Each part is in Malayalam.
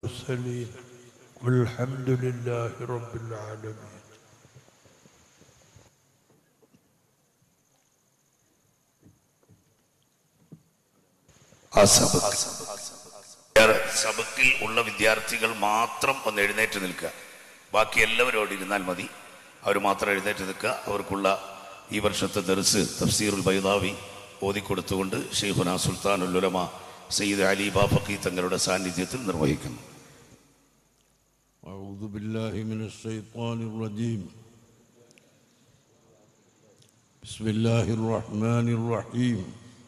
المرسلين والحمد لله رب العالمين ആ സബക്ക് സബക്കിൽ ഉള്ള വിദ്യാർത്ഥികൾ മാത്രം ഒന്ന് എഴുന്നേറ്റ് നിൽക്കുക ബാക്കി എല്ലാവരും അവിടെ ഇരുന്നാൽ മതി അവർ മാത്രം എഴുന്നേറ്റ് നിൽക്കുക അവർക്കുള്ള ഈ വർഷത്തെ ദർസ് തഫ്സീറുൽ ബൈദാവി ഓതിക്കൊടുത്തുകൊണ്ട് ഷെയ്ഖുന സുൽത്താനുൽ ഉലമ സയ്യിദ് അലി ബാഫക്കി തങ്ങളുടെ സാന്നിധ്യത്തിൽ നിർവഹിക്കുന്നു أعوذ بالله من الشيطان الرجيم بسم الله الرحمن الرحيم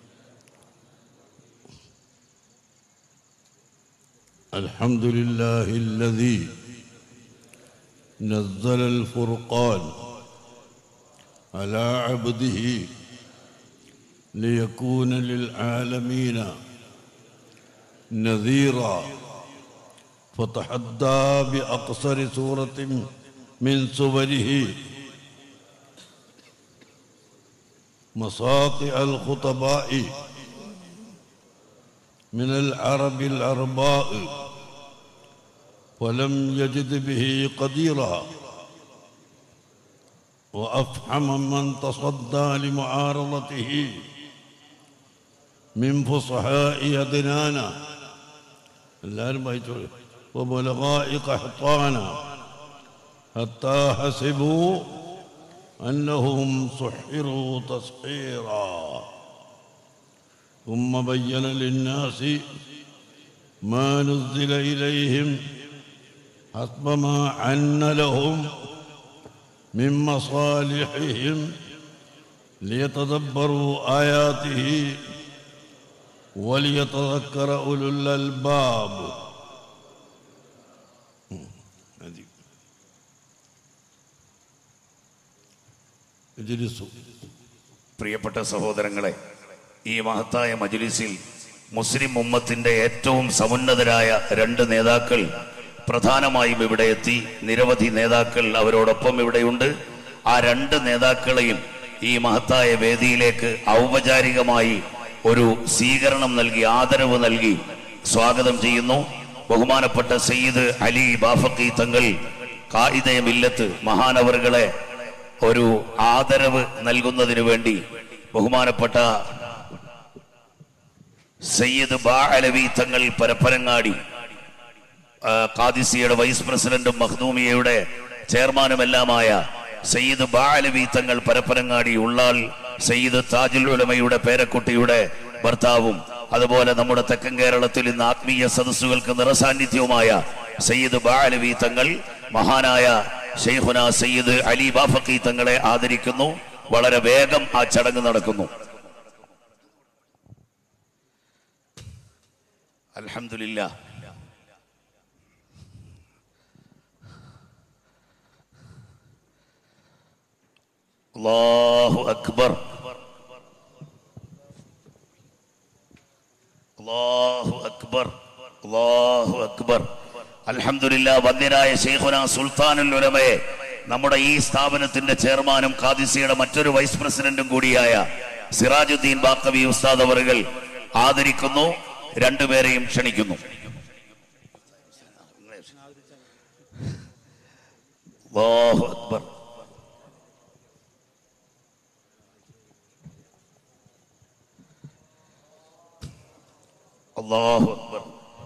الحمد لله الذي نزل الفرقان على عبده ليكون للعالمين نذيرا فتحدى بأقصر سورة من سوره مصاطع الخطباء من العرب الأرباء ولم يجد به قديرا وأفحم من تصدى لمعارضته من فصحاء أدنانا എല്ലാവരും വായിച്ചോളൂ وبلغاء قحطانا حتى حسبوا أنهم سحروا تسحيرا ثم بين للناس ما نزل إليهم حسب ما عن لهم من مصالحهم ليتدبروا آياته وليتذكر أولو الألباب هذه. اجلسوا പ്രിയപ്പെട്ട സഹോദരങ്ങളെ ഈ മഹത്തായ മജ്ലിസിൽ മുസ്ലിം ഉമ്മത്തിന്റെ ഏറ്റവും സമുന്നതരായ രണ്ട് നേതാക്കൾ പ്രധാനമായും ഇവിടെ എത്തി നിരവധി നേതാക്കൾ അവരോടൊപ്പം ഇവിടെയുണ്ട് ആ രണ്ട് നേതാക്കളെയും ഈ മഹത്തായ വേദിയിലേക്ക് ഔപചാരികമായി ഒരു സ്വീകരണം നൽകി ആദരവ് നൽകി സ്വാഗതം ചെയ്യുന്നു ബഹുമാനപ്പെട്ട സയ്യിദ് അലി ബാഫക്കി തങ്ങൾ കായിദയ മില്ലത്ത് മഹാനവറുകളെ ഒരു ആദരവ് നൽകുന്നതിന് വേണ്ടി ബഹുമാനപ്പെട്ട സയ്യിദ് ബാ അലവി തങ്ങൾ പരപ്പരങ്ങാടി ആ, കാദിസിയുടെ വൈസ് പ്രസിഡന്റും മഖ്ദൂമിയയുടെ ചെയർമാനുമെല്ലാമായ സയ്യിദ് ബാ അലവി തങ്ങൾ പരപ്പരങ്ങാടി ഉള്ളാൾ സയ്യിദ് താജുൽ ഉലമയുടെ പേരക്കുട്ടിയുടെ ഭർത്താവും അതുപോലെ നമ്മുടെ തെക്കൻ കേരളത്തിൽ ഇന്ന് ആത്മീയ സദസ്സുകൾക്ക് നിറസാന്നിധ്യവുമായ സയ്യിദ് ബാ അലവി തങ്ങൾ മഹാനായ ഷെയ്ഖുന സയ്യിദ് അലി ബാഫക്കി തങ്ങളെ ആദരിക്കുന്നു വളരെ വേഗം ആ ചടങ്ങ് നടക്കുന്നു അൽഹംദുലില്ലാ അല്ലാഹു അക്ബർ അല്ലാഹു അക്ബർ അല്ലാഹു അക്ബർ അൽഹംദുലില്ലാ വന്ദ്യരായ ശൈഖുന സുൽത്താനുൽ ഉലമയെ നമ്മുടെ ഈ സ്ഥാപനത്തിന്റെ ചെയർമാനും ഖാദിസിയുടെ മറ്റൊരു വൈസ് പ്രസിഡന്റും കൂടിയായ സിറാജുദ്ദീൻ ബാക്കവി ഉസ്താദ് അവറുകൾ ആദരിക്കുന്നു രണ്ടുപേരെയും ക്ഷണിക്കുന്നു അല്ലാഹു അക്ബർ അല്ലാഹു അക്ബർ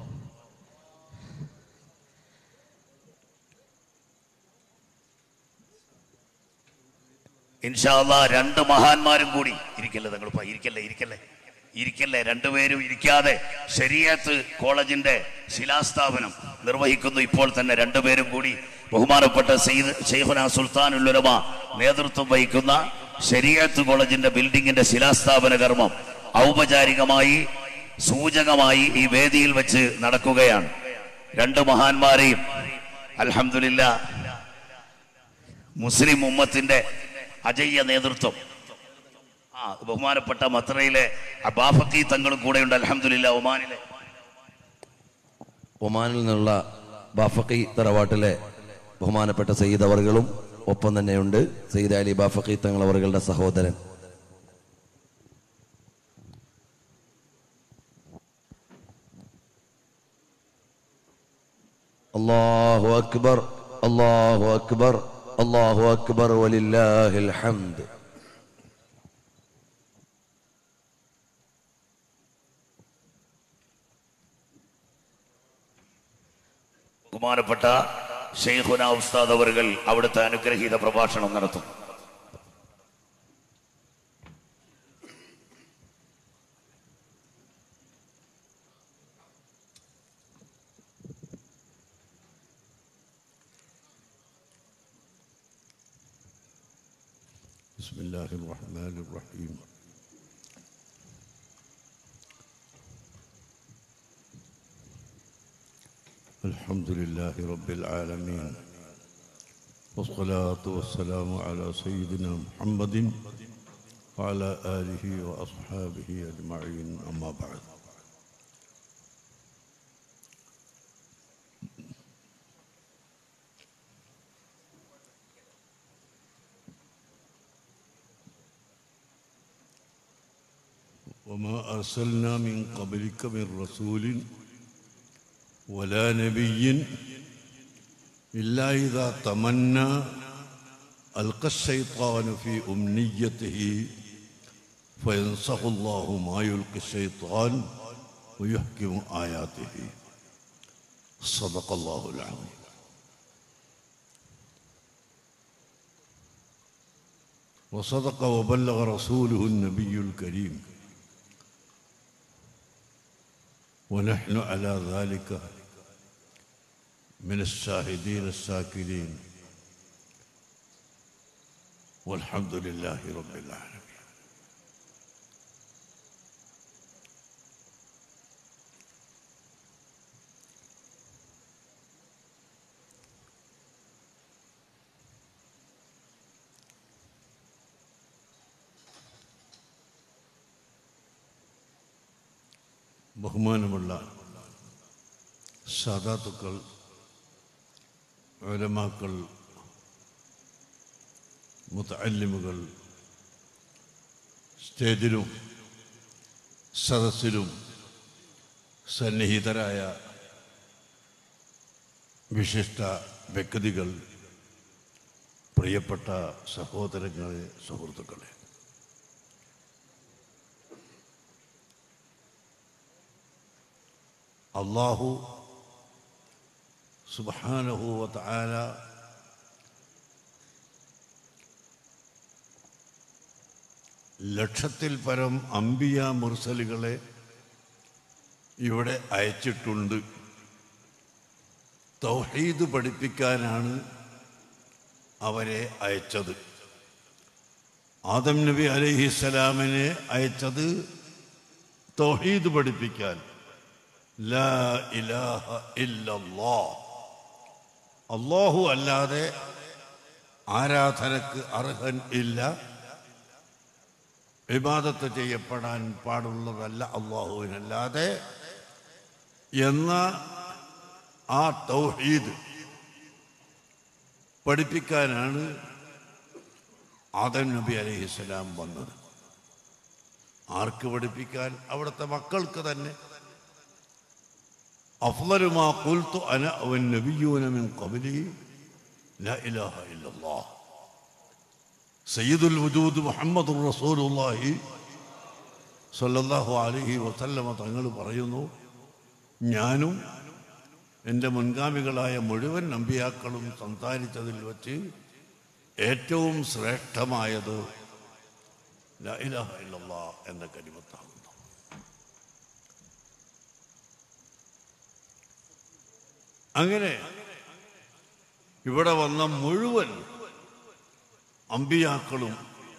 ഇൻഷാല്ലാ രണ്ട് മഹാന്മാരും കൂടി ഇരിക്കല്ലേ നിങ്ങൾ ഇരിക്കല്ലേ ഇരിക്കല്ലേ ഇരിക്കല്ലേ രണ്ടുപേരും ഇരിക്കാതെ ശരിയത്ത് കോളേജിന്റെ ശിലാസ്ഥാപനം നിർവഹിക്കുന്നു ഇപ്പോൾ തന്നെ രണ്ടുപേരും കൂടി ബഹുമാനപ്പെട്ട സയ്യിദ് ഷെയ്ഖുന സുൽത്താനുൽ ഉലമ നേതൃത്വം വഹിക്കുന്ന ശരിയത്ത് കോളേജിന്റെ ബിൽഡിങ്ങിന്റെ ശിലാസ്ഥാപന കർമ്മം ഔപചാരികമായി സൂചകമായി ഈ വേദിയിൽ വെച്ച് നടക്കുകയാണ് രണ്ട് മഹാന്മാരെയും അൽഹംദുലില്ല മുസ്ലിം ഉമ്മത്തിന്റെ അജയ്യ നേതൃത്വം ആ ബഹുമാനപ്പെട്ട മത്രയിലെ അബാഫക്കി തങ്ങളും കൂടെയുണ്ട് അലഹമില്ല ഒമാനിലെ ഒമാനിൽ നിന്നുള്ള ബാഫക്കി തറവാട്ടിലെ ബഹുമാനപ്പെട്ട സയ്യിദ് അവറുകളും ഒപ്പം തന്നെയുണ്ട് സയ്യിദ് അലി ബാഫക്കി തങ്ങൾ അവറുകളുടെ സഹോദരൻ അല്ലാഹു അക്ബർ അല്ലാഹു അക്ബർ അല്ലാഹു അക്ബർ വലില്ലാഹിൽ ഹംദ് ബഹുമാനപ്പെട്ട ഷെയ്ഖുന ഉസ്താദ് അവറുകൾ അവിടുത്തെ അനുഗ്രഹീത പ്രഭാഷണം നടത്തും بسم الله الرحمن الرحيم الحمد لله رب العالمين والصلاة والسلام على سيدنا محمد وعلى آله وأصحابه أجمعين أما بعد وما أرسلنا من قبلك من رسول ولا نبي إلا إذا تمنى ألقى الشيطان في أمنيته فينسخ الله ما يلقي الشيطان ويحكم آياته صدق الله العظيم وصدق وبلغ رسوله النبي الكريم ونحن على ذلك من الشاهدين الساكنين والحمد لله رب العالمين ബഹുമാനമുള്ള സാദാത്തുക്കൾ ഉലമാക്കൾ മുത്തല്ലിമുകൾ സ്റ്റേജിലും സദസ്സിലും സന്നിഹിതരായ വിശിഷ്ട വ്യക്തികൾ പ്രിയപ്പെട്ട സഹോദരങ്ങളെ സുഹൃത്തുക്കളെ അള്ളാഹു സുബാനഹു താല ലക്ഷത്തിൽ പരം അമ്പിയ മുർസലുകളെ ഇവിടെ അയച്ചിട്ടുണ്ട് തൗഹീദ് പഠിപ്പിക്കാനാണ് അവരെ അയച്ചത് ആദം നബി അലഹിസ്സലാമിനെ അയച്ചത് തൗഹീദ് പഠിപ്പിക്കാൻ ലാ ഇലാഹ ഇല്ലല്ലാ അള്ളാഹു അല്ലാതെ ആരാധനക്ക് അർഹൻ ഇല്ല വിവാദത്ത് ചെയ്യപ്പെടാൻ പാടുള്ളതല്ല അള്ളാഹുവിനല്ലാതെ എന്ന ആ തൗഹീദ് പഠിപ്പിക്കാനാണ് ആദം നബി അലഹിസ്സലാം വന്നത് ആർക്ക് പഠിപ്പിക്കാൻ അവിടുത്തെ മക്കൾക്ക് തന്നെ أفضل ما قلت أنا والنبيون من قبلي لا إله إلا الله سيد الوجود محمد رسول الله സല്ലല്ലാഹു അലൈഹി വസല്ലമ തങ്ങൾ പറയുന്നു ഞാനും എൻ്റെ മുൻഗാമികളായ മുഴുവൻ നമ്പിയാക്കളും സംസാരിച്ചതിൽ വച്ച് ഏറ്റവും ശ്രേഷ്ഠമായത് ലാ ഇലാഹ ഇല്ലല്ലാ എന്ന കലിമത്താകുന്നു അങ്ങനെ ഇവിടെ വന്ന മുഴുവൻ അമ്പിയാക്കളും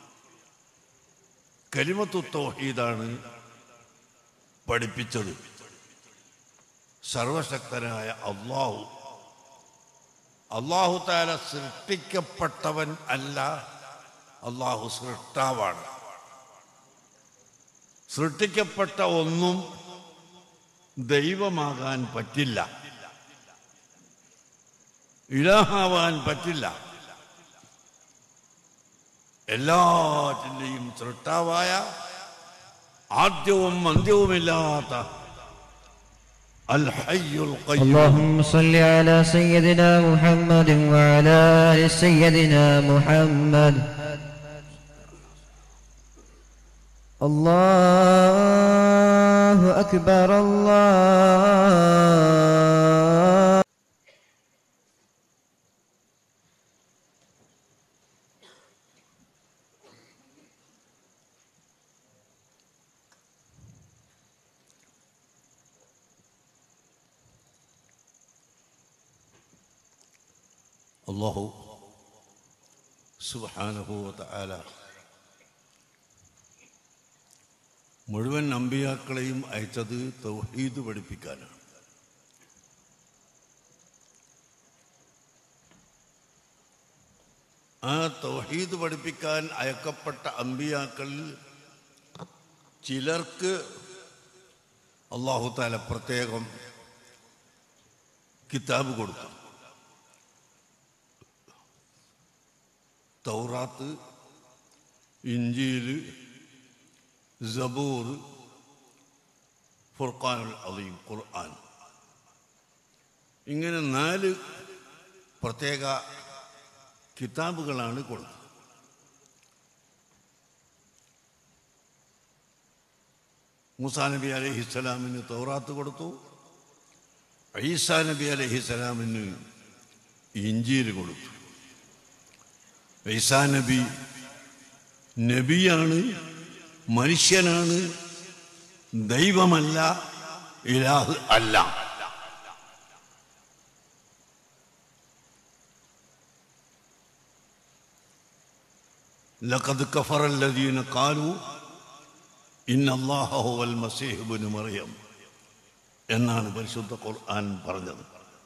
കലിമത്തു തൗഹീദാണ് പഠിപ്പിച്ചത് സർവശക്തനായ അള്ളാഹു അള്ളാഹു താല സൃഷ്ടിക്കപ്പെട്ടവൻ അല്ല അള്ളാഹു സൃഷ്ടാവാണ് സൃഷ്ടിക്കപ്പെട്ട ഒന്നും ദൈവമാകാൻ പറ്റില്ല ഇലാഹാവാൻ പറ്റില്ല എല്ലാറ്റിൻ്റെയും സൃഷ്ടാവായ ആദ്യവും അന്ത്യവുമില്ലാത്ത الحي القيوم اللهم صل على سيدنا محمد وعلى آل سيدنا محمد الله أكبر الله അള്ളാഹു സുബാനഹു താല മുഴുവൻ അമ്പിയാക്കളെയും അയച്ചത് തൗഹീദ് പഠിപ്പിക്കാനാണ് ആ തൗഹീദ് പഠിപ്പിക്കാൻ അയക്കപ്പെട്ട അമ്പിയാക്കളിൽ ചിലർക്ക് അള്ളാഹു താല പ്രത്യേകം കിതാബ് കൊടുത്തു തൗറാത്ത് ഇഞ്ചീൽ സബൂർ ഫുർഖാനുൽ അലീം ഖുർആൻ ഇങ്ങനെ നാല് പ്രത്യേക കിതാബുകളാണ് കൊടുത്തത് മൂസാ നബി അലഹിസ്സലാമിന് തൗറാത്ത് കൊടുത്തു ഈസാ നബി അലഹിസ്സലാമിന് ഇഞ്ചീൽ കൊടുത്തു ഈസാ നബി നബിയാണ് മനുഷ്യനാണ് ദൈവമല്ല ഇലാഹ് അല്ല لقد كفر الذين قالوا إن الله هو المسيح ابن مريم എന്നാണ് പരിശുദ്ധ ഖുർആൻ പറഞ്ഞത്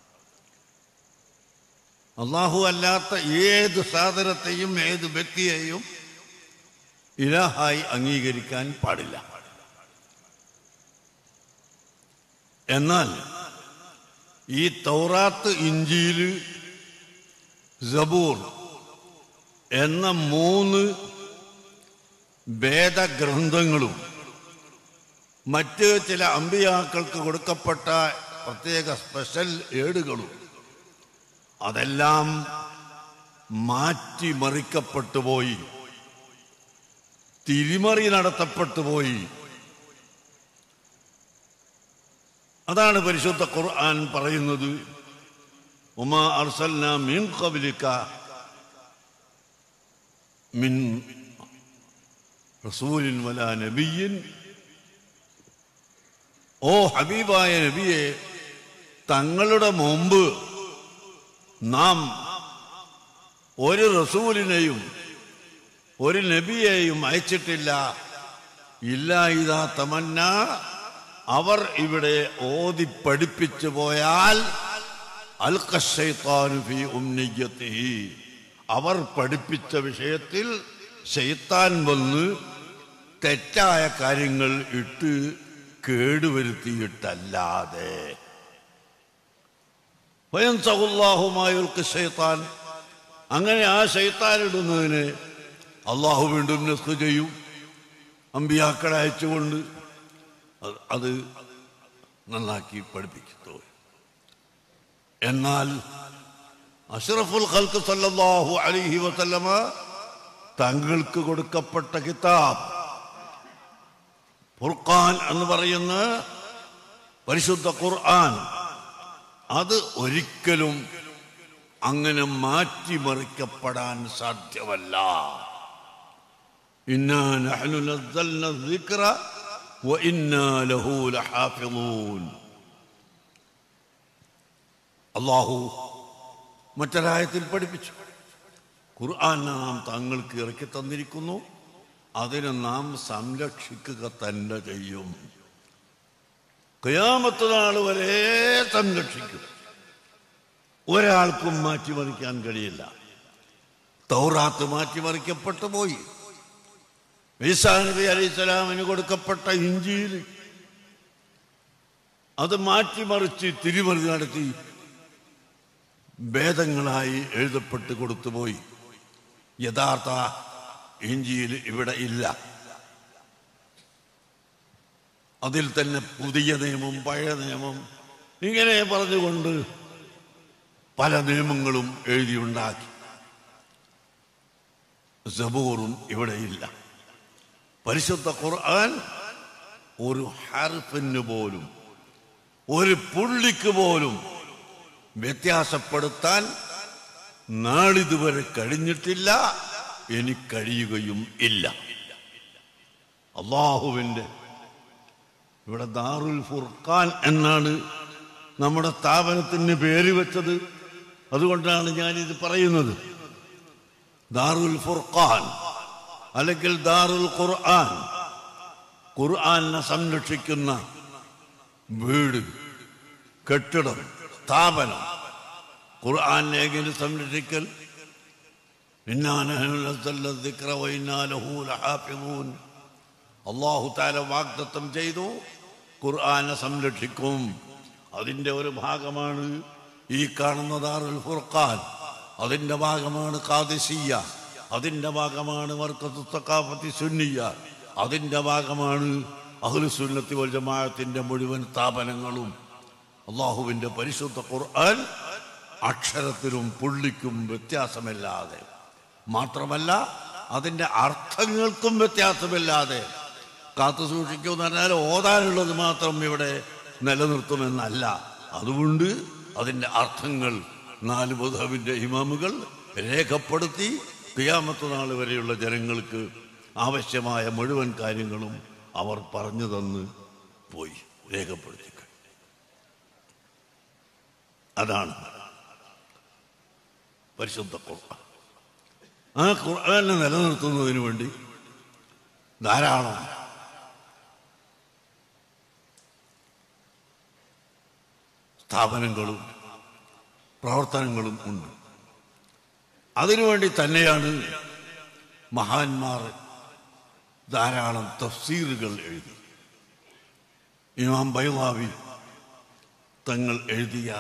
അള്ളാഹു അല്ലാത്ത ഏത് സാധനത്തെയും ഏത് വ്യക്തിയെയും ഇലാഹായി അംഗീകരിക്കാൻ പാടില്ല എന്നാൽ ഈ തൗറാത്ത് ഇഞ്ചിയിൽ സബൂർ എന്ന മൂന്ന് വേദഗ്രന്ഥങ്ങളും മറ്റ് ചില അമ്പിയാക്കൾക്ക് കൊടുക്കപ്പെട്ട പ്രത്യേക സ്പെഷ്യൽ ഏടുകളും അതെല്ലാം മാറ്റിമറിക്കപ്പെട്ടു പോയി തിരിമറി നടത്തപ്പെട്ടു പോയി അതാണ് പരിശുദ്ധ ഖുർആൻ പറയുന്നത് ഉമാ അർസൽന മിൻ ഖബ്ലിക മിൻ റസൂലിൻ വലാ നബിയിൻ ഓ ഹബീബായ നബിയെ തങ്ങളുടെ മുമ്പ് നാം ഒരു റസൂലിനെയും ഒരു നബിയെയും അയച്ചിട്ടില്ല ഇല്ല ഇതാ തമന്ന അവർ ഇവിടെ ഓതി പഠിപ്പിച്ചു പോയാൽ അൽക്കശൈത്താനു ഫി ഉമ്നിയത്തിഹി അവർ പഠിപ്പിച്ച വിഷയത്തിൽ ശൈത്താൻ വന്ന് തെറ്റായ കാര്യങ്ങൾ ഇട്ട് കേടുവരുത്തിയിട്ടല്ലാതെ സ്വയം സഹുല്ലാഹുമായുൾക്ക് ശൈത്താൻ അങ്ങനെ ആ ശൈത്താൻ ഇടുന്നതിന് അള്ളാഹു വീണ്ടും നെസ്ക് ചെയ്യും അമ്പിയാക്കളെ അയച്ചുകൊണ്ട് അത് അത് നന്നാക്കി പഠിപ്പിക്കുന്നു എന്നാൽ അഷ്റഫുൽ ഖൽക്ക് സല്ലല്ലാഹു അലൈഹി വസല്ലമ തങ്ങൾക്ക് കൊടുക്കപ്പെട്ട കിതാബ് ഫുർഖാൻ എന്ന് പറയുന്ന പരിശുദ്ധ ഖുർആൻ അത് ഒരിക്കലും അങ്ങനെ മാറ്റിമറിക്കപ്പെടാൻ സാധ്യമല്ല ഇന്നാ നഹ്നു നസ്സൽന الذِّكْرَ وإنا له لحافظون അള്ളാഹു മറ്റൊരായത്തിൽ പഠിപ്പിച്ചു ഖുർആൻ നാം തങ്ങൾക്ക് ഇറക്കി തന്നിരിക്കുന്നു അതിനെ നാം സംരക്ഷിക്കുക തന്നെ ചെയ്യും കയാമത്ത് നാൾ വരെ സംരക്ഷിക്കും ഒരാൾക്കും മാറ്റിമറിക്കാൻ കഴിയില്ല തൗറാത്ത് മാറ്റിമറിക്കപ്പെട്ടു പോയി ഈസാ നബി അലൈഹി സ്വലാമിന് കൊടുക്കപ്പെട്ട ഇഞ്ചിയിൽ അത് മാറ്റിമറിച്ച് തിരിമറി നടത്തി ഭേദങ്ങളായി എഴുതപ്പെട്ട് കൊടുത്തുപോയി യഥാർത്ഥ ഇഞ്ചിയിൽ ഇവിടെ ഇല്ല അതിൽ തന്നെ പുതിയ നിയമം പഴയ നിയമം ഇങ്ങനെ പറഞ്ഞുകൊണ്ട് പല നിയമങ്ങളും എഴുതിയുണ്ടാക്കി സബൂറും ഇവിടെയില്ല പരിശുദ്ധ ഖുർആൻ ഒരു ഹർഫിന് പോലും ഒരു പുള്ളിക്ക് പോലും വ്യത്യാസപ്പെടുത്താൻ നാളിതുവരെ കഴിഞ്ഞിട്ടില്ല ഇനി കഴിയുകയും ഇല്ല അള്ളാഹുവിൻ്റെ ഇവിടെ ദാറുൽ ഫുർഖാൻ എന്നാണ് നമ്മുടെ സ്ഥാപനത്തിന് പേര് വെച്ചത് അതുകൊണ്ടാണ് ഞാനിത് പറയുന്നത് ദാറുൽ ഫുർഖാൻ അല്ലെങ്കിൽ ദാറുൽ ഖുർആൻ ഖുർആനെ സംരക്ഷിക്കുന്ന വീട് കെട്ടിടം സ്ഥാപനം ഖുർആനെ എങ്ങനെ സംരക്ഷിക്കൽ അള്ളാഹു താല വാഗ്ദത്തം ചെയ്തു ഖുർആനെ സംരക്ഷിക്കും അതിൻ്റെ ഒരു ഭാഗമാണ് ഈ കാണുന്ന ദാറുൽ ഫുർഖാൻ അതിൻ്റെ ഭാഗമാണ് കാദിസിയ അതിൻ്റെ ഭാഗമാണ് വർക്കത്തു തക്കാഫത്തി സുന്നിയ അതിൻ്റെ ഭാഗമാണ് അഹ്ലുസുന്നത്തി വൽ ജമാഅത്തിൻ്റെ മുഴുവൻ സ്ഥാപനങ്ങളും അള്ളാഹുവിൻ്റെ പരിശുദ്ധ ഖുർആൻ അക്ഷരത്തിലും പുള്ളിക്കും വ്യത്യാസമില്ലാതെ മാത്രമല്ല അതിൻ്റെ അർത്ഥങ്ങൾക്കും വ്യത്യാസമില്ലാതെ കാത്തു സൂക്ഷിക്കുമെന്ന് പറഞ്ഞാൽ ഓതാനുള്ളത് മാത്രം ഇവിടെ നിലനിർത്തുമെന്നല്ല അതുകൊണ്ട് അതിൻ്റെ അർത്ഥങ്ങൾ നാല് ബുധവിൻ്റെ ഇമാമുകൾ രേഖപ്പെടുത്തി ക്രിയാമത്ത് നാൾ വരെയുള്ള ജനങ്ങൾക്ക് ആവശ്യമായ മുഴുവൻ കാര്യങ്ങളും അവർ പറഞ്ഞു തന്ന് പോയി രേഖപ്പെടുത്തി അതാണ് പരിശുദ്ധ ഖുർആൻ ആ ഖുർആനെ നിലനിർത്തുന്നതിന് വേണ്ടി ധാരാളം സ്ഥാപനങ്ങളും പ്രവർത്തനങ്ങളും ഉണ്ട് അതിനുവേണ്ടി തന്നെയാണ് മഹാന്മാർ ധാരാളം തഫ്സീറുകൾ എഴുതി ഇമാം ബൈവാവി തങ്ങൾ എഴുതിയ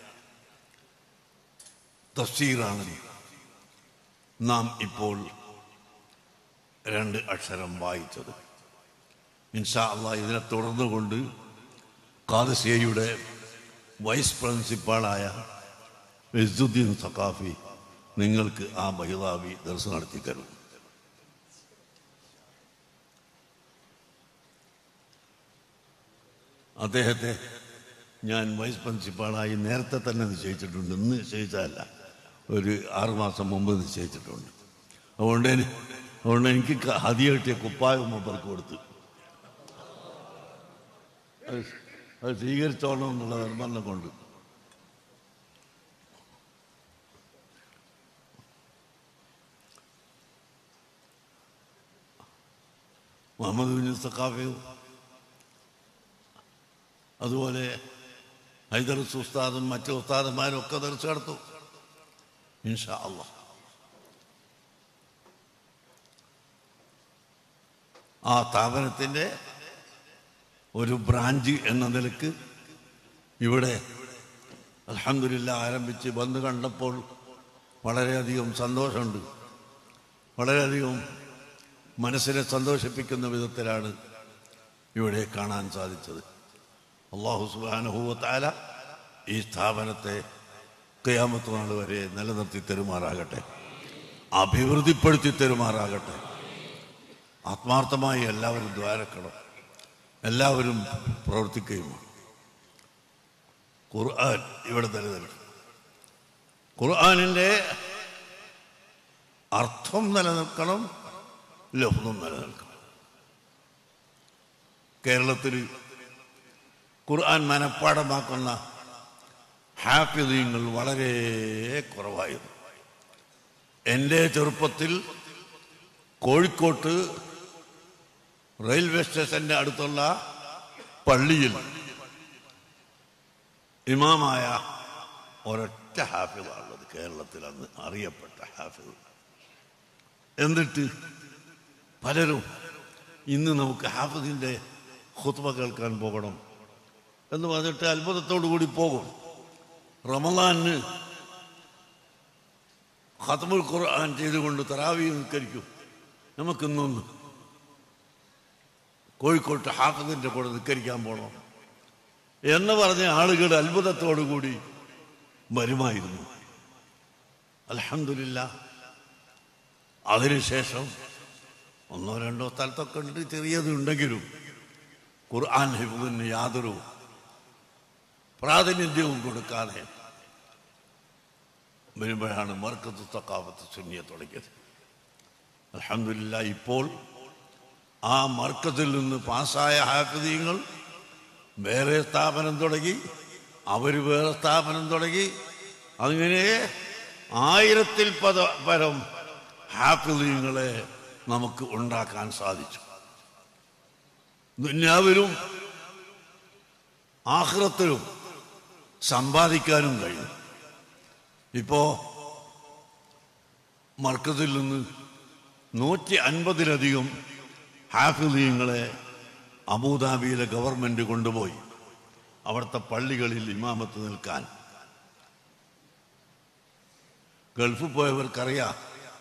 തഫ്സീറാണ് നാം ഇപ്പോൾ രണ്ട് അക്ഷരം വായിച്ചത് ഇൻഷാ അള്ളാ ഇതിനെ തുടർന്നുകൊണ്ട് കാദസിയയുടെ വൈസ് പ്രിൻസിപ്പാളായ ഇസുദ്ദീൻ സഖാഫി നിങ്ങൾക്ക് ആ ബഹിതാവി ദർശനം നടത്തി തരും അദ്ദേഹത്തെ ഞാൻ വൈസ് പ്രിൻസിപ്പാളായി നേരത്തെ തന്നെ നിശ്ചയിച്ചിട്ടുണ്ട് ഇന്ന് നിശ്ചയിച്ചതല്ല ഒരു ആറുമാസം മുമ്പ് നിശ്ചയിച്ചിട്ടുണ്ട് അതുകൊണ്ട് എനി- അതുകൊണ്ട് എനിക്ക് ക- ഹതിയ കിട്ടിയ കുപ്പായം മൂപ്പർക്ക് കൊടുത്തു അത് അത് സ്വീകരിച്ചോളണം എന്നുള്ള നിർബന്ധം കൊണ്ട് മുഹമ്മദ് ബിൻ സഖാഫിയും അതുപോലെ ഹൈദർസ് ഉസ്താദും മറ്റു ഉസ്താദന്മാരും ഒക്കെ ദർശനം നടത്തും ഇൻഷാ അള്ളാഹ് ആ സ്ഥാപനത്തിൻ്റെ ഒരു ബ്രാഞ്ച് എന്ന നിലക്ക് ഇവിടെ അലഹമില്ല ആരംഭിച്ച് വന്ന് കണ്ടപ്പോൾ വളരെയധികം സന്തോഷമുണ്ട് വളരെയധികം മനസ്സിനെ സന്തോഷിപ്പിക്കുന്ന വിധത്തിലാണ് ഇവിടെ കാണാൻ സാധിച്ചത് അള്ളാഹു സുബാനുഭൂവത്താല ഈ സ്ഥാപനത്തെ കയാമത്ത് നാൾ വരെ നിലനിർത്തി തരുമാറാകട്ടെ അഭിവൃദ്ധിപ്പെടുത്തി തരുമാറാകട്ടെ ആത്മാർത്ഥമായി എല്ലാവരും ദ്വാരക്കണം എല്ലാവരും പ്രവർത്തിക്കുകയും ഖുർആൻ ഇവിടെ നിലനിൽക്കും ഖുർആാനിൻ്റെ അർത്ഥം നിലനിൽക്കണം ലഫ്നും നിലനിൽക്കണം കേരളത്തിൽ ഖുർആൻ മനഃപ്പാടമാക്കുന്ന ഹാഫിദീങ്ങൾ വളരെ കുറവായിരുന്നു എൻ്റെ ചെറുപ്പത്തിൽ കോഴിക്കോട്ട് റെയിൽവേ സ്റ്റേഷന്റെ അടുത്തുള്ള പള്ളിയിൽ ഇമാമായ ഒരൊറ്റ ഹാഫിദാണുള്ളത് കേരളത്തിൽ അന്ന് അറിയപ്പെട്ട ഹാഫിദ് എന്നിട്ട് പലരും ഇന്ന് നമുക്ക് ഹാഫിദിൻ്റെ ഹുത്വ കേൾക്കാൻ പോകണം എന്ന് പറഞ്ഞിട്ട് അത്ഭുതത്തോടു കൂടി പോകും റമദാനിന് ഖത്മുൽ ഖുർആൻ ചെയ്തുകൊണ്ട് തറാവി നിസ്കരിക്കും നമുക്കിന്നൊന്ന് കോഴിക്കോട്ട് ഹാഫിദിൻ്റെ കൂടെ നിസ്കരിക്കാൻ പോകണം എന്ന് പറഞ്ഞ ആളുകൾ അത്ഭുതത്തോടു കൂടി വരുമായിരുന്നു അലഹമില്ല അതിനുശേഷം ഒന്നോ രണ്ടോ സ്ഥലത്തൊക്കെ ഉണ്ട് ചെറിയതുണ്ടെങ്കിലും ഖുർആൻ ഹിഫുദിന് യാതൊരു പ്രാതിനിധ്യവും കൊടുക്കാതെ വരുമ്പോഴാണ് മർക്കത്ത് തക്കാവത്ത് സുന്നിയെ തുടങ്ങിയത് അലഹമില്ല ഇപ്പോൾ ആ മർക്കത്തിൽ നിന്ന് പാസ്സായ ഹാഫിദീങ്ങൾ വേറെ സ്ഥാപനം തുടങ്ങി അവർ വേറെ സ്ഥാപനം തുടങ്ങി അങ്ങനെ ആയിരത്തിൽ പത പരം ഹാഫിദീങ്ങളെ നമുക്ക് ഉണ്ടാക്കാൻ സാധിച്ചു ദുന്യാവിലും ആഹ്റത്തിലും സമ്പാദിക്കാനും കഴിയും ഇപ്പോ മർക്കത്തിൽ നിന്ന് നൂറ്റി അൻപതിലധികം ഹാഫിദീങ്ങളെ അബുദാബിയിലെ ഗവൺമെന്റ് കൊണ്ടുപോയി അവിടുത്തെ പള്ളികളിൽ ഇമാമത്ത് നിൽക്കാൻ ഗൾഫിൽ പോയവർക്കറിയാം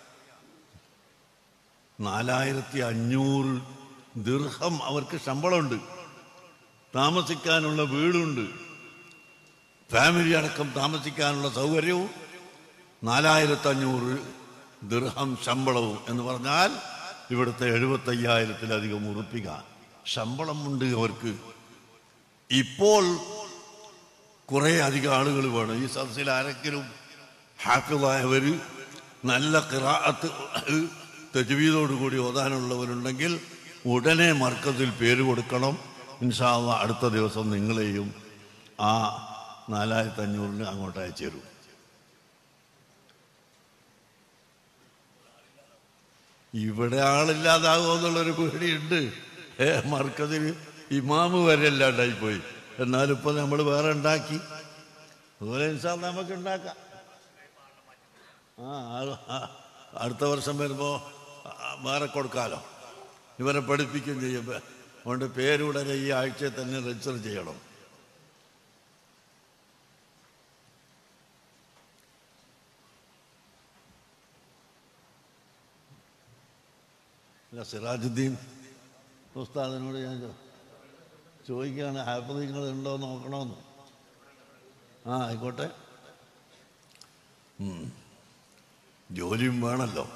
നാലായിരത്തി അഞ്ഞൂറ് ദീർഘം അവർക്ക് ശമ്പളമുണ്ട് താമസിക്കാനുള്ള വീടുണ്ട് ഫാമിലി അടക്കം താമസിക്കാനുള്ള സൗകര്യവും നാലായിരത്തി അഞ്ഞൂറ് ദീർഘം ശമ്പളവും എന്ന് പറഞ്ഞാൽ ഇവിടുത്തെ എഴുപത്തയ്യായിരത്തിലധികം ഉറപ്പിക ശമ്പളമുണ്ട് അവർക്ക് ഇപ്പോൾ കുറേ അധികം ആളുകൾ വേണം ഈ സദസ്സിൽ ആരെങ്കിലും ഹാഫിളായവർ നല്ല കിറാത്ത് തെജുവീതോടുകൂടി ഓതാനുള്ളവരുണ്ടെങ്കിൽ ഉടനെ മർക്കത്തിൽ പേര് കൊടുക്കണം ഇൻഷാല്ല അടുത്ത ദിവസം നിങ്ങളെയും ആ നാലായിരത്തി അഞ്ഞൂറിന് അങ്ങോട്ട് അയച്ചു തരും ഇവിടെ ആളില്ലാതാകുമെന്നുള്ളൊരു പേടിയുണ്ട് ഏ മർക്കതിന് ഇമാമ് വരെ ഇല്ലാണ്ടായി പോയി എന്നാലും ഇപ്പൊ നമ്മൾ വേറെ ഉണ്ടാക്കി അതുപോലെ ഇൻഷാ നമുക്ക് ഉണ്ടാക്കാം ആ ആ- ആ, അടുത്ത വർഷം വരുമ്പോ ആ, വേറെ കൊടുക്കാലോ ഇവരെ പഠിപ്പിക്കുകയും ചെയ്യും അതുകൊണ്ട് പേരുടനെ ഈ ആഴ്ചയിൽ തന്നെ രജിസ്റ്റർ ചെയ്യണം അല്ല സിറാജുദ്ദീൻ ഉസ്താദിനോട് ഞാൻ ചോ- ചോദിക്കുകയാണ് ഹാപ്പിങ്ങൾ ഉണ്ടോ എന്ന് നോക്കണമെന്ന് ആ ആയിക്കോട്ടെ ഉം. ജോലിയും വേണമല്ലോ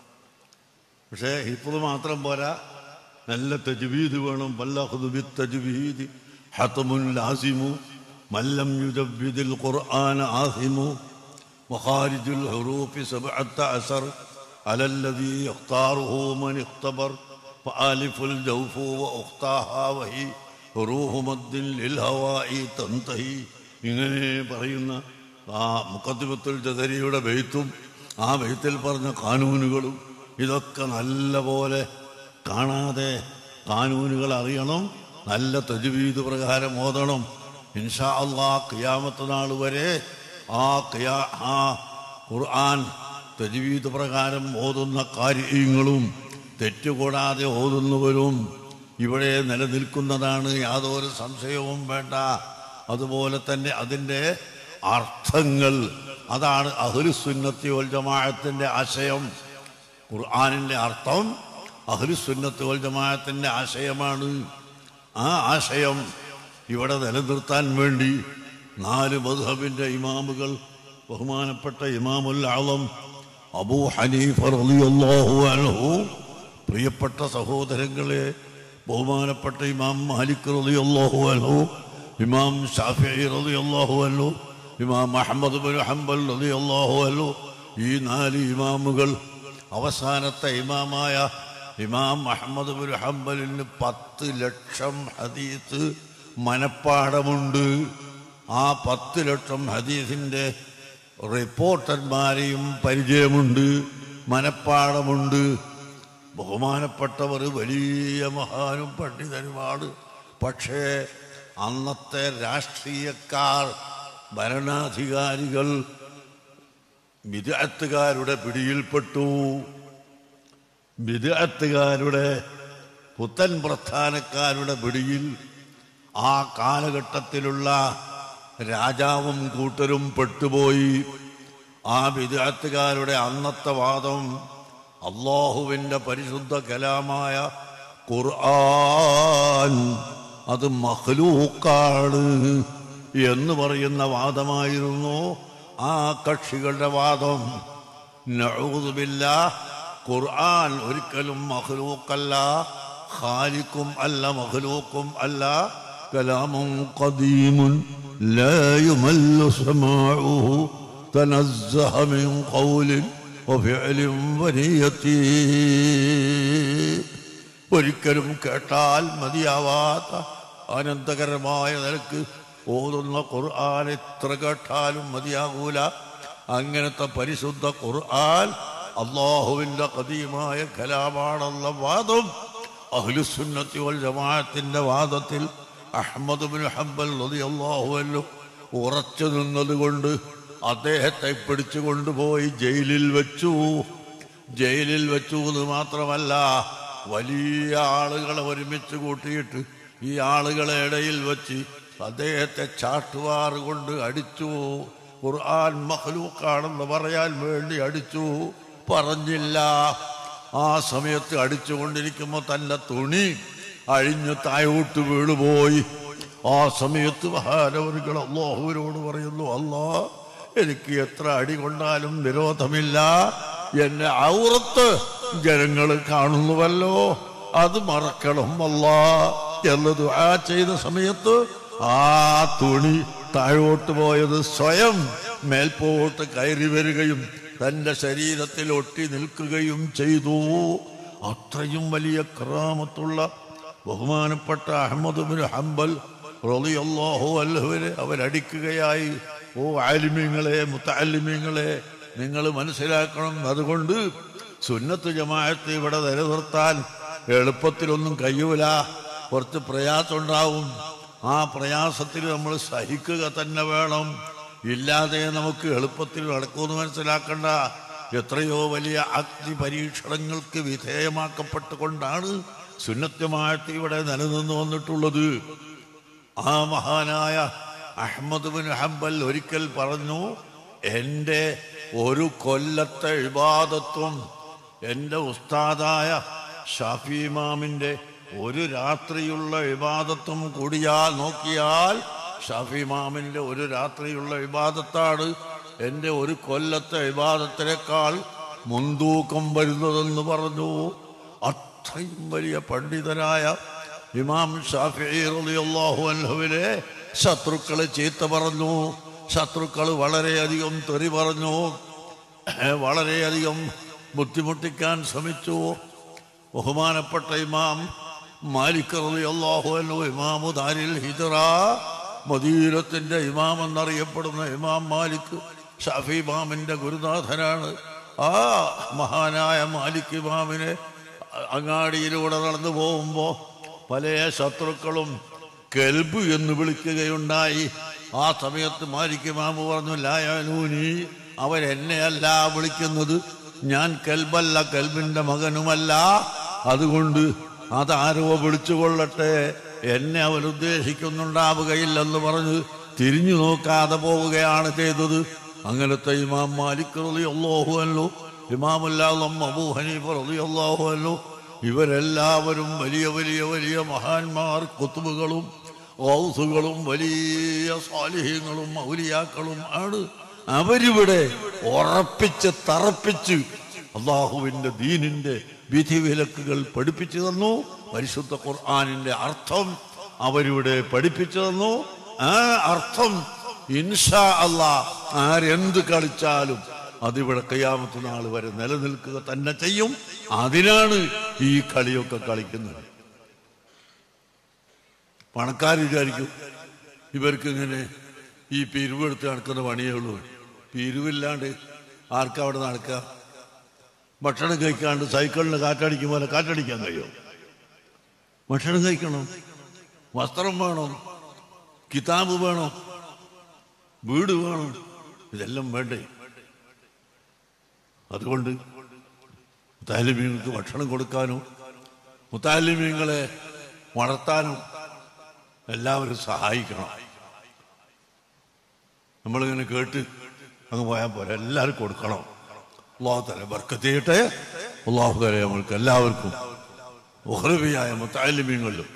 പക്ഷേ ഹിഫ്ള് മാത്രം പോരാ നല്ല തജ്വീദ് വേണം വല്ലഹുദു ബിത്തജ്വീദ് ഹതമുൻ ലാസിമു മല്ലം യുജവ്വിദിൽ ഖുർആന ആഹിമു مخارج الحروف سبعة عشر على الذي يختاره من اختبر فآلف الجوف وأختاها وهي حروف مد للهواء تنتهي ഇങ്ങനെ പറയുന്ന ആ മുക്കത്തിബത്തുൽ ജദരിയുടെ ബെയ്ത്തും ആ ബെയ്ത്തിൽ പറഞ്ഞ കാനൂനുകളും ഇതൊക്കെ നല്ല പോലെ കാണാതെ കാനൂനുകൾ അറിയണം നല്ല തജുവീത് പ്രകാരം ഓതണം ഇൻഷാ അള്ളാ ഖിയാമത്ത് നാൾ വരെ ആ ഖിയാ ആ ഖുർആൻ തജുവീത് പ്രകാരം ഓതുന്ന കാര്യങ്ങളും തെറ്റുകൂടാതെ ഓതുന്നവരും ഇവിടെ നിലനിൽക്കുന്നതാണ് യാതൊരു സംശയവും വേണ്ട അതുപോലെ തന്നെ അതിൻ്റെ അർത്ഥങ്ങൾ അതാണ് അഹ്ലുസുന്നത്തി വൽ ജമാഅത്തിന്റെ ആശയം ഖുർആാനിൻ്റെ അർത്ഥം അഹ്ലുസുന്നത്ത് വൽ ജമാഅത്തിന്റെ ആശയമാണ് ആ ആശയം ഇവിടെ നിലനിർത്താൻ വേണ്ടി നാല് മധുഹബിന്റെ ഇമാമുകൾ ബഹുമാനപ്പെട്ട ഇമാമുൽ ആളം അബൂ ഹനീഫ റളിയല്ലാഹു അൻഹു പ്രിയപ്പെട്ട സഹോദരങ്ങളെ ബഹുമാനപ്പെട്ട ഇമാം മാലിക് റളിയല്ലാഹു അൻഹു ഇമാം ഷാഫിഈ റളിയല്ലാഹു അൻഹു ഇമാം അഹമ്മദ് ബിൻ ഹംബൽ റളിയല്ലാഹു അൻഹു ഈ നാല് ഇമാമുകൾ അവസാനത്തെ ഇമാമായ ഇമാം അഹമ്മദ് ബിൻ ഹംബലിന് പത്ത് ലക്ഷം ഹദീസ് മനപ്പാടമുണ്ട് ആ പത്ത് ലക്ഷം ഹദീസിന്റെ റിപ്പോർട്ടർമാരെയും പരിചയമുണ്ട് മനപ്പാടമുണ്ട് ബഹുമാനപ്പെട്ടവർ വലിയ മഹാനും പണ്ഡിതനുമാണ് പക്ഷേ അന്നത്തെ രാഷ്ട്രീയക്കാർ ഭരണാധികാരികൾ വിദഗ്ധക്കാരുടെ പിടിയിൽപ്പെട്ടു വിദഗ്ധക്കാരുടെ പുത്തൻ പ്രസ്ഥാനക്കാരുടെ പിടിയിൽ ആ കാലഘട്ടത്തിലുള്ള രാജാവും കൂട്ടരും പെട്ടുപോയി ആ വിദഗ്ധക്കാരുടെ അന്നത്തെ വാദം അള്ളാഹുവിൻ്റെ പരിശുദ്ധ കലാമായ ഖുർആൻ അത് മഹ്ലൂക്കാണ് എന്ന് പറയുന്ന വാദമായിരുന്നു ആ കക്ഷികളുടെ വാദം നഊദുബില്ല ഖുർആൻ ഒരിക്കലും മഹ്ലൂക്കല്ല ഖാലിക്കും അല്ല മഹ്ലൂക്കും അല്ല കലാമും ഖദീമുൻ لا يمل سماعه تنزه من قول وفعل ونية ഒരിക്കലും കേട്ടാൽ മതിയാവാത്ത ആനന്ദകരമായ നിലക്ക് ഓതുന്ന ഖുർആൻ എത്ര കേട്ടാലും മതിയാകൂല അങ്ങനത്തെ പരിശുദ്ധ ഖുർആൻ അള്ളാഹുവിൻ്റെ കദീമായ കലാമാണെന്ന വാദം അഹ്ലുസുന്നത്തി വൽ ജമാഅത്തിന്റെ വാദത്തിൽ അഹമ്മദ് ബിൻ ഹംബൽ റളിയല്ലാഹു അൻഹു ഉറച്ചു നിന്നതുകൊണ്ട് അദ്ദേഹത്തെ പിടിച്ചു കൊണ്ടുപോയി ജയിലിൽ വെച്ചു ജയിലിൽ വെച്ചു എന്ന് മാത്രമല്ല വലിയ ആളുകളെ ഒരുമിച്ച് കൂട്ടിയിട്ട് ഈ ആളുകളെ ഇടയിൽ വെച്ച് അദ്ദേഹത്തെ ചാട്ടുവാറ് കൊണ്ട് അടിച്ചു ഖുർആൻ മഹ്ലൂക്കാണെന്ന് പറയാൻ വേണ്ടി അടിച്ചു പറഞ്ഞില്ല ആ സമയത്ത് അടിച്ചുകൊണ്ടിരിക്കുമ്പോൾ തന്റെ തുണി അഴിഞ്ഞ് താഴോട്ട് വീണുപോയി ആ സമയത്ത് മഹാനവരുകൾ അള്ളാഹുവിനോട് പറയുന്നു അല്ലാ എനിക്ക് എത്ര അടി കൊണ്ടാലും വിരോധമില്ല എന്നെ ഔറത്ത് ജനങ്ങൾ കാണുന്നുവല്ലോ അത് മറക്കണം അല്ല എന്നത് ആ ചെയ്ത സമയത്ത് ആ തുണി താഴോട്ട് പോയത് സ്വയം മേൽപോട്ട് കയറി വരികയും തന്റെ ശരീരത്തിൽ ഒട്ടി നിൽക്കുകയും ചെയ്തു അത്രയും വലിയ ക്രാമത്തുള്ള ബഹുമാനപ്പെട്ട അഹമ്മദ് ബിൻ ഹംബൽ റളിയല്ലാഹു അൻഹുവിനെ അവരടിക്കുകയായി ഓ ആലിമ്യങ്ങളെ മുത്തല്ലിമ്യങ്ങളെ നിങ്ങൾ മനസ്സിലാക്കണം അതുകൊണ്ട് സുന്നത്ത് ജമാഅത്ത് ഇവിടെ നിലനിർത്താൻ എളുപ്പത്തിലൊന്നും കഴിയൂല കുറച്ച് പ്രയാസമുണ്ടാവും ആ പ്രയാസത്തിൽ നമ്മൾ സഹിക്കുക തന്നെ വേണം ഇല്ലാതെ നമുക്ക് എളുപ്പത്തിൽ നടക്കുമെന്ന് മനസ്സിലാക്കണ്ട എത്രയോ വലിയ അഗ്നി പരീക്ഷണങ്ങൾക്ക് വിധേയമാക്കപ്പെട്ടുകൊണ്ടാണ് സുന്നത്യമായിട്ട് ഇവിടെ നിലനിന്ന് വന്നിട്ടുള്ളത് ആ മഹാനായ അഹമ്മദ് ബിൻ ഹംബൽ ഒരിക്കൽ പറഞ്ഞു എൻ്റെ ഒരു കൊല്ലത്തെ ഇബാദത്വം എൻ്റെ ഉസ്താദായ ഷാഫി ഇമാമിൻ്റെ ഒരു രാത്രിയുള്ള ഇബാദത്വം കൂടിയാൽ നോക്കിയാൽ ഷാഫി ഇമാമിൻ്റെ ഒരു രാത്രിയുള്ള ഇബാദത്താണ് എൻ്റെ ഒരു കൊല്ലത്തെ ഇബാദത്തിനേക്കാൾ മുൻതൂക്കം വരുന്നതെന്ന് പറഞ്ഞു അത്രയും വലിയ പണ്ഡിതനായ ഇമാം ഷാഫി റളിയല്ലാഹു അൻഹുവിനെ ശത്രുക്കളെ ചീത്ത പറഞ്ഞു ശത്രുക്കൾ വളരെയധികം തെറി പറഞ്ഞു വളരെയധികം ബുദ്ധിമുട്ടിക്കാൻ ശ്രമിച്ചു ബഹുമാനപ്പെട്ട ഇമാം മാലിക് റളിയല്ലാഹു അൻഹു ഇമാമു ദാരിൽ ഹിജറ മദീനത്തിന്റെ ഇമാം എന്നറിയപ്പെടുന്ന ഇമാം മാലിക് ഷാഫി ഇമാമിന്റെ ഗുരുനാഥനാണ് ആ മഹാനായ മാലിക് ഇമാമിനെ അങ്ങാടിയിലൂടെ നടന്നു പോകുമ്പോൾ പല ശത്രുക്കളും കെൽബ് എന്ന് വിളിക്കുകയുണ്ടായി ആ സമയത്ത് മാലിക് ഇമാമ് പറഞ്ഞു ലായാലൂനി അവരെന്നെയല്ല വിളിക്കുന്നത് ഞാൻ കെൽബല്ല കെൽബിന്റെ മകനുമല്ല അതുകൊണ്ട് അതാരോ വിളിച്ചുകൊള്ളട്ടെ എന്നെ അവൻ ഉദ്ദേശിക്കുന്നുണ്ടാവുകയില്ലെന്ന് പറഞ്ഞ് തിരിഞ്ഞു നോക്കാതെ പോവുകയാണ് ചെയ്തത് അങ്ങനത്തെ ഇമാം മാലിക് റളിയല്ലാഹു അൻഹു ഇമാമുല്ലാഹം അബൂ ഹനീഫ റളിയല്ലാഹു അൻഹു ഇവരെല്ലാവരും വലിയ വലിയ വലിയ മഹാന്മാർ കുത്തുബുകളും ഔസുകളും വലിയ സ്വാലിഹ്യങ്ങളും ഔലിയാക്കളും ആണ് അവരിവിടെ ഉറപ്പിച്ച് തറപ്പിച്ച് അള്ളാഹുവിന്റെ ദീനിന്റെ വിധിവിലക്കുകൾ പഠിപ്പിച്ചു തന്നു പരിശുദ്ധ ഖുർആാനിന്റെ അർത്ഥം അവരിവിടെ പഠിപ്പിച്ചു തന്നു ആ അർത്ഥം ഇൻഷാ അള്ളാ ആരെന്ത് കളിച്ചാലും അതിവിടെ കയ്യാമത്ത് നാൾ വരെ നിലനിൽക്കുക തന്നെ ചെയ്യും അതിനാണ് ഈ കളിയൊക്കെ കളിക്കുന്നത് പണക്കാർ വിചാരിക്കും ഇവർക്ക് ഇങ്ങനെ ഈ പിരിവെടുത്ത് നടക്കുന്ന പണിയേ ഉള്ളൂ പിരിവില്ലാണ്ട് ആർക്കാ അവിടെ നടക്കുക ഭക്ഷണം കഴിക്കാണ്ട് സൈക്കിളിന് കാറ്റടിക്കും പോലെ കാറ്റടിക്കാൻ കഴിയും ഭക്ഷണം കഴിക്കണം വസ്ത്രം വേണം കിതാബ് വേണം വീട് വേണം ഇതെല്ലാം വേണ്ടേ അതുകൊണ്ട് മുത്താലിമീങ്ങൾക്ക് ഭക്ഷണം കൊടുക്കാനും മുത്താലിമീങ്ങളെ വളർത്താനും എല്ലാവരും സഹായിക്കണം നമ്മളിങ്ങനെ കേട്ട് അങ്ങ് പോയാൽ പോലെ എല്ലാവരും കൊടുക്കണം അള്ളാഹു തല ബർക്കത്ത് ചെയ്യട്ടെ അള്ളാഹു തല നമ്മൾക്ക് എല്ലാവർക്കും ഉഹ്രബിയായ മുത്താലിമീങ്ങളിലും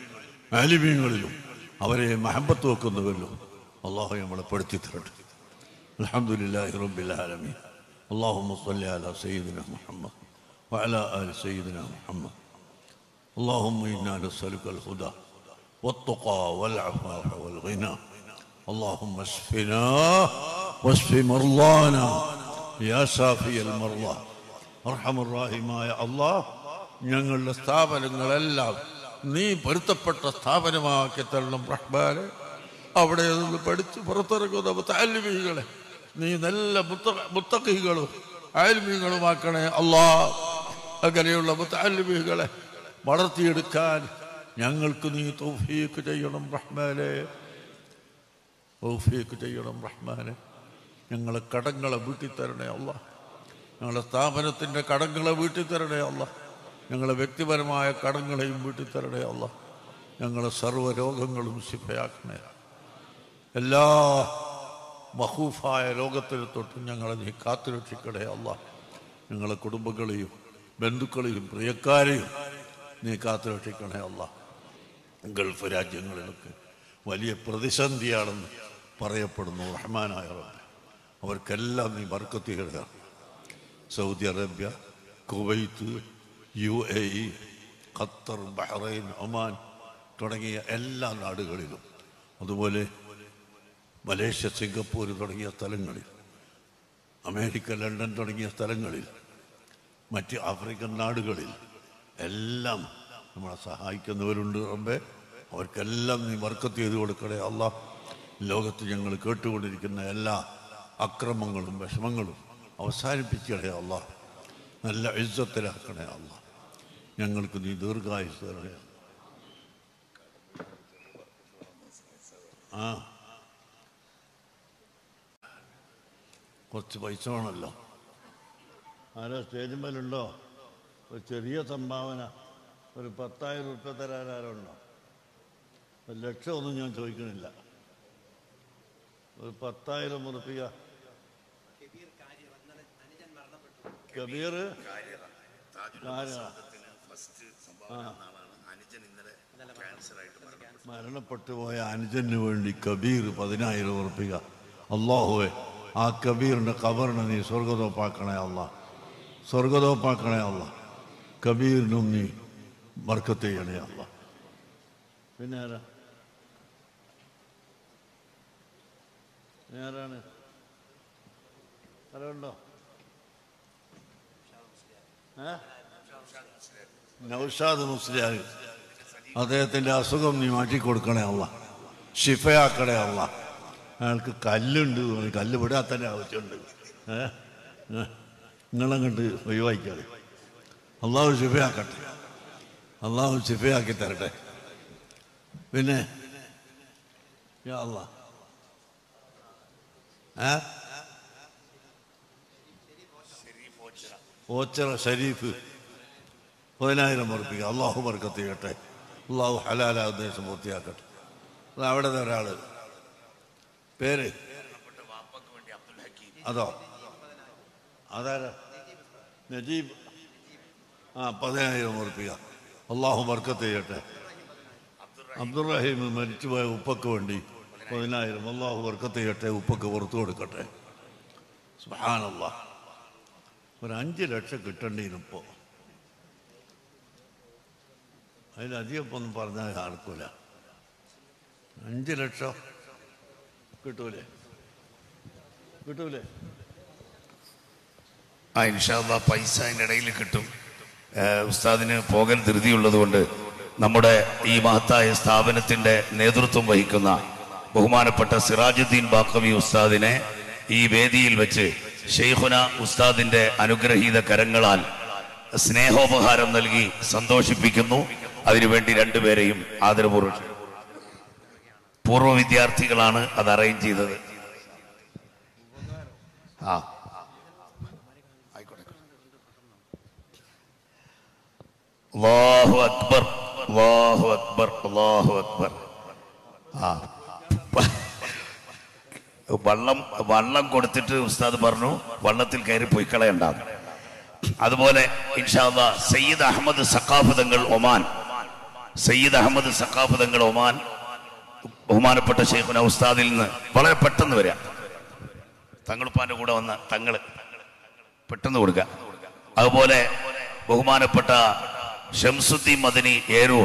ആലിമീങ്ങളിലും അവരെ മഹബത്ത് വെക്കുന്നവരിലും അള്ളാഹു നമ്മളെ പെടുത്തി തരട്ടെ അലഹമുല്ലാഹി റബ്ബിൽ ആലമീൻ اللهم صل على سيدنا محمد وعلى آل سيدنا محمد اللهم إنا نسألك الهدى والتقى والعفاف والغنى اللهم اشفنا واشف مرضانا يا شافي المرضى അർഹമ റാഹിമായ അള്ളാഹ് ഞങ്ങളുടെ സ്ഥാപനങ്ങളെല്ലാം നീ പൊരുത്തപ്പെട്ട സ്ഥാപനമാക്കി തരണം റഹ്മാനെ അവിടെ നിന്ന് പഠിച്ച് പുറത്തിറങ്ങുന്ന മുത്താലിമികളെ നീ നല്ല മുത്ത മുത്തക്കികളും ആൽമീങ്ങളുമാക്കണേ അള്ളാ അങ്ങനെയുള്ള മുത്താലിമികളെ വളർത്തിയെടുക്കാൻ ഞങ്ങൾക്ക് നീ തൗഫീക്ക് ചെയ്യണം റഹ്മാനെ തൗഫീക്ക് ചെയ്യണം റഹ്മാനെ ഞങ്ങളെ കടങ്ങളെ വീട്ടിൽ തരണേ അല്ല ഞങ്ങളുടെ സ്ഥാപനത്തിൻ്റെ കടങ്ങളെ വീട്ടിൽ തരണേ അല്ല ഞങ്ങളെ വ്യക്തിപരമായ കടങ്ങളെയും വീട്ടിൽ തരണേ അല്ല ഞങ്ങളെ സർവ്വ രോഗങ്ങളും ശിഫയാക്കണേ എല്ലാ മഹൂഫായ രോഗത്തിൽ തൊട്ട് ഞങ്ങളെ നീ കാത്തുരക്ഷിക്കണേ അല്ല ഞങ്ങളെ കുടുംബങ്ങളെയും ബന്ധുക്കളെയും പ്രിയക്കാരെയും നീ കാത്തുരക്ഷിക്കണേ അല്ല ഗൾഫ് രാജ്യങ്ങളിലൊക്കെ വലിയ പ്രതിസന്ധിയാണെന്ന് പറയപ്പെടുന്നു റഹ്മാനായ റബ്ബ് അവർക്കെല്ലാം നീ ബർക്കത്ത് എഴുതാം Saudi Arabia Kuwait U A E Qatar Bahrain Oman തുടങ്ങിയ എല്ലാ നാടുകളിലും അതുപോലെ മലേഷ്യ സിംഗപ്പൂർ തുടങ്ങിയ സ്ഥലങ്ങളിൽ അമേരിക്ക ലണ്ടൻ തുടങ്ങിയ സ്ഥലങ്ങളിൽ മറ്റ് ആഫ്രിക്കൻ നാടുകളിൽ എല്ലാം നമ്മളെ സഹായിക്കുന്നവരുണ്ട് റബ്ബെ അവർക്കെല്ലാം നീ വർക്കത്ത് ചെയ്ത് കൊടുക്കണേ അല്ല ലോകത്ത് ഞങ്ങൾ കേട്ടുകൊണ്ടിരിക്കുന്ന എല്ലാ അക്രമങ്ങളും വിഷമങ്ങളും അവസാനിപ്പിക്കണേ അല്ല നല്ല ഇജ്ജത്തിലാക്കണേ അല്ല ഞങ്ങൾക്ക് നീ ദീർഘായുസ് തരണേ ആ കുറച്ച് പൈസ വേണമല്ലോ ആരോ സ്റ്റേജിൻ മേലുണ്ടോ ഒരു ചെറിയ സംഭാവന ഒരു പത്തായിരം ഉറുപ്പ്യ തരാൻ ആരുണ്ടോ ഒരു ലക്ഷമൊന്നും ഞാൻ ചോദിക്കണില്ല ഒരു പത്തായിരം ഉറുപ്പിക കബീർ ആരാ? ആ. മരണപ്പെട്ടു പോയ അനുജന് വേണ്ടി കബീർ പതിനായിരം ഉറപ്പിക അള്ളാഹുവെ ആ കബീറിന്റെ കബറിനെ നീ സ്വർഗതോപ്പാക്കണേ അല്ല സ്വർഗതോപ്പാക്കണേ അല്ല കബീറിനും നീ ബർക്കത്ത് ചെയ്യണേ അല്ല പിന്നെ ആരാ പിന്നെ ആരാണ് ആരുണ്ടോ ഏ നൗഷാദ് മുസ്ലിയാർ അദ്ദേഹത്തിൻ്റെ അസുഖം നീ മാറ്റിക്കൊടുക്കണേ അല്ല ഷിഫയാക്കണേ അല്ല അയാൾക്ക് കല്ലുണ്ട് തോന്നി. കല്ല് വിടാൻ തന്നെ ആവശ്യമുണ്ട് ഏ ഏ. നിങ്ങളങ്ങോട്ട് ഒഴിവാക്കിയാൽ അള്ളാഹു ഷിഫയാക്കട്ടെ അള്ളാഹു ഷിഫയാക്കി തരട്ടെ പിന്നെ യാ അല്ലാ ഏ ഓച്ചറ ഷരീഫ് പതിനായിരം ഉറപ്പിക്കുക അള്ളാഹു ബർക്കത്ത് ചെയ്യട്ടെ അള്ളാഹു ഹലാല ഉദ്ദേശം പൂർത്തിയാക്കട്ടെ അത് അവിടെ ഒരാൾ പേര് അതോ അതാരാ നജീബ് ആ പതിനായിരം ഉറപ്പിക്കുക അള്ളാഹു ബർക്കത്ത് ചെയ്യട്ടെ അബ്ദുറഹീം മരിച്ചുപോയ ഉപ്പക്ക് വേണ്ടി പതിനായിരം അള്ളാഹു ബർക്കത്ത് ചെയ്യട്ടെ ഉപ്പക്ക് പുറത്തു കൊടുക്കട്ടെ സുഹാനല്ല ഒരു അഞ്ച് ലക്ഷം കിട്ടേണ്ടിയിരുന്നു ഇപ്പോൾ അതിലധികം ഇപ്പം ഒന്നും പറഞ്ഞാൽ നടക്കൂല അഞ്ച് ലക്ഷം കിട്ടൂലേ കിട്ടൂലേ ആ ഇൻഷാല്ല പൈസ അതിൻ്റെ ഇടയിൽ കിട്ടും ഏഹ് ഉസ്താദിന് പോകൽ ധൃതിയുള്ളത് കൊണ്ട് നമ്മുടെ ഈ മഹത്തായ സ്ഥാപനത്തിന്റെ നേതൃത്വം വഹിക്കുന്ന ബഹുമാനപ്പെട്ട സിറാജുദ്ദീൻ ബാക്കവി ഉസ്താദിനെ ഈ വേദിയിൽ വെച്ച് ഷെയ്ഖുന ഉസ്താദിന്റെ അനുഗ്രഹീത കരങ്ങളാൽ സ്നേഹോപഹാരം നൽകി സന്തോഷിപ്പിക്കുന്നു അതിനുവേണ്ടി രണ്ടുപേരെയും ആദരപൂർവ്വം ക്ഷണിക്കുന്നു. പൂർവ്വ വിദ്യാർത്ഥികളാണ് അത് അറേഞ്ച് ചെയ്തത് ആ ആയിക്കോട്ടെ അല്ലാഹു അക്ബർ അല്ലാഹു അക്ബർ അല്ലാഹു അക്ബർ ആ വള്ളം വള്ളം കൊടുത്തിട്ട് ഉസ്താദ് പറഞ്ഞു വള്ളത്തിൽ കയറി പോയി കളയണ്ടാന്ന് അതുപോലെ ഇൻഷാല്ല സയ്യിദ് അഹമ്മദ് സക്കാഫ് തങ്ങൾ ഒമാൻ സയ്യിദ് അഹമ്മദ് സഖാഫ് തങ്ങൾ ഒമാൻ ബഹുമാനപ്പെട്ട ഷെയ്ഖുന ഉസ്താദിൽ നിന്ന് വളരെ പെട്ടെന്ന് വരിക തങ്ങളുപ്പാന്റെ കൂടെ വന്ന തങ്ങള് പെട്ടെന്ന് കൊടുക്കുക അതുപോലെ ബഹുമാനപ്പെട്ട ഷംസുദ്ദീൻ മദനി ഏരൂർ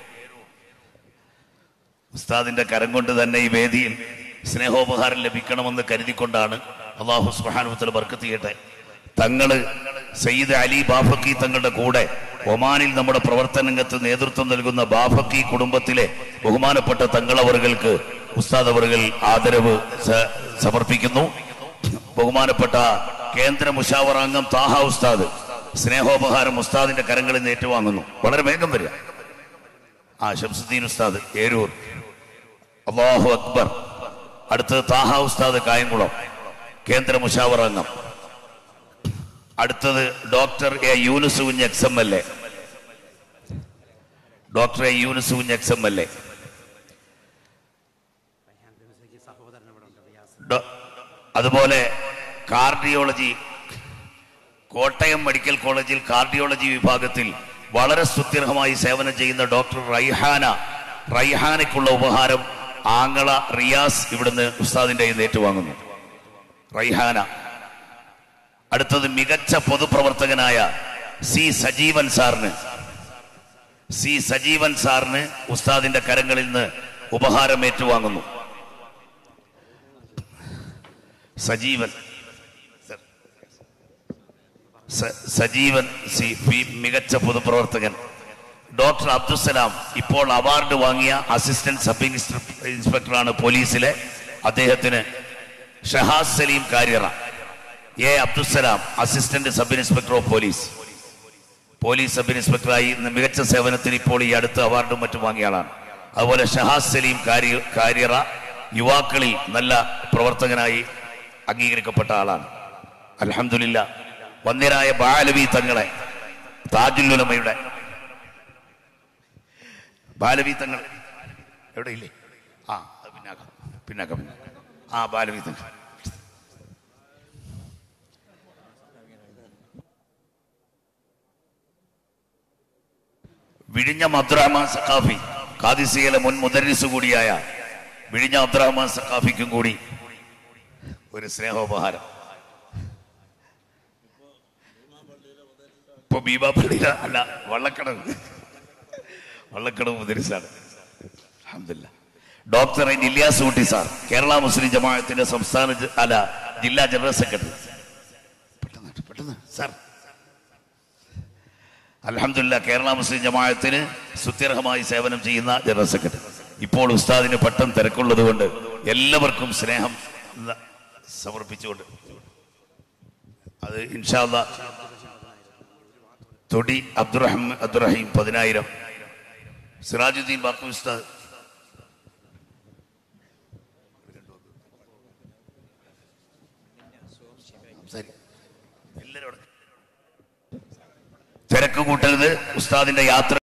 ഉസ്താദിന്റെ കരം കൊണ്ട് തന്നെ ഈ വേദിയിൽ സ്നേഹോപഹാരം ലഭിക്കണമെന്ന് കരുതിക്കൊണ്ടാണ് അള്ളാഹു സുബ്ഹാനഹു ബർക്കത്ത് ചെയ്യട്ടെ തങ്ങള് സയ്യിദ് അലി ബാഫക്കി തങ്ങളുടെ കൂടെ ഒമാനിൽ നമ്മുടെ പ്രവർത്തന രംഗത്ത് നേതൃത്വം നൽകുന്ന ബാഫക്കി കുടുംബത്തിലെ ബഹുമാനപ്പെട്ട തങ്ങളവറുകൾക്ക് ഉസ്താദ് അവറുകൾ ആദരവ് സ- സമർപ്പിക്കുന്നു ബഹുമാനപ്പെട്ട കേന്ദ്ര മുഷാവറ അംഗം താഹ ഉസ്താദ് സ്നേഹോപഹാരം ഉസ്താദിന്റെ കരങ്ങളിൽ നിന്ന് ഏറ്റുവാങ്ങുന്നു വളരെ വേഗം വരിക ആ ഷംസുദ്ദീൻ ഉസ്താദ് ഏരൂർ അള്ളാഹു അക്ബർ അടുത്തത് താഹ ഉസ്താദ് കായംകുളം കേന്ദ്ര മുഷാവറ അംഗം അടുത്തത് doctor A Yunus Kunju ex M L A doctor A Yunus Kunju ex M L A ഡോ- അതുപോലെ കാർഡിയോളജി കോട്ടയം മെഡിക്കൽ കോളേജിൽ കാർഡിയോളജി വിഭാഗത്തിൽ വളരെ സ്തുത്യർഹമായി സേവനം ചെയ്യുന്ന ഡോക്ടർ റൈഹാന റൈഹാനയ്ക്കുള്ള ഉപഹാരം ആങ്ങള റിയാസ് ഇവിടുന്ന് ഉസ്താദിന്റെ കയ്യിൽ നിന്ന് ഏറ്റുവാങ്ങുന്നു റൈഹാന അടുത്തത് മികച്ച പൊതുപ്രവർത്തകനായ സി സജീവൻ സാറിന് സി സജീവൻ സാറിന് ഉസ്താദിന്റെ കരങ്ങളിൽ നിന്ന് ഉപഹാരം ഏറ്റുവാങ്ങുന്നു സജീവൻ സ- സജീവൻ സി പി മികച്ച പൊതുപ്രവർത്തകൻ ഡോക്ടർ അബ്ദുസലാം ഇപ്പോൾ അവാർഡ് വാങ്ങിയ അസിസ്റ്റന്റ് സബ് ഇൻസ്പെ- ഇൻസ്പെക്ടറാണ് പോലീസിലെ അദ്ദേഹത്തിന് ഷഹാസ് സലീം കാര്യറ A Abdussalam assistant sub inspector of police police sub ഇൻസ്പെക്ടറായി ഇന്ന് മികച്ച സേവനത്തിന് ഇപ്പോൾ ഈ അടുത്ത അവാർഡും മറ്റും വാങ്ങിയ ആളാണ് അതുപോലെ ഷഹാസ് സലീം കാര്യ- കാര്യറ യുവാക്കളിൽ നല്ല പ്രവർത്തകനായി അംഗീകരിക്കപ്പെട്ട ആളാണ് അലഹമില്ല വന്യരായ ബാലവി തങ്ങളെ താജുല്ലുലമയുടെ ബാലവി തങ്ങൾ എവിടെ ഇല്ലേ ആ അത് പിന്നാക്കം പിന്നാക്കം പിന്നാക്കം. ആ ബാലവി തങ്ങൾ വിഴിഞ്ഞം അബ്ദുറഹ്മാൻ സഖാഫി കാദിസിയയിലെ മുൻ മുദരിസ് കൂടിയായ വിഴിഞ്ഞം അബ്ദുറഹ്മാൻ സഖാഫിക്കും കൂടി ഒരു സ്നേഹോപഹാരം ഇപ്പൊ ബീബാപ്പള്ളിയില അല്ല വള്ളക്കടവ് വള്ളക്കടവ് മുദരിസാണ് അൽഹംദുലില്ലാ doctor N Ilyas Ooty sir Kerala Muslim ജമാഅത്തിന്റെ സംസ്ഥാന ജ- അല്ല ജില്ലാ ജനറൽ സെക്രട്ടറി പെട്ടെന്ന് പെട്ടെന്ന് സാർ അലഹമില്ല കേരള മുസ്ലിം ജമാഅത്തിന് സുത്യർഹമായി സേവനം ചെയ്യുന്ന ജനറൽ സെക്രട്ടറി ഇപ്പോൾ ഉസ്താദിന് പെട്ടെന്ന് തിരക്കുള്ളത് കൊണ്ട് എല്ലാവർക്കും സ്നേഹം ന- സമർപ്പിച്ചുകൊണ്ട് അത് ഇൻഷാല്ല തൊടി അബ്ദുറഹം അബ്ദുറഹീം പതിനായിരം സിറാജുദ്ദീൻ ബാക്കു ഉസ്താദ് ശരി എല്ലാവരും അവിടെ. തിരക്ക് കൂട്ടരുത് ഉസ്താദിന്റെ യാത്ര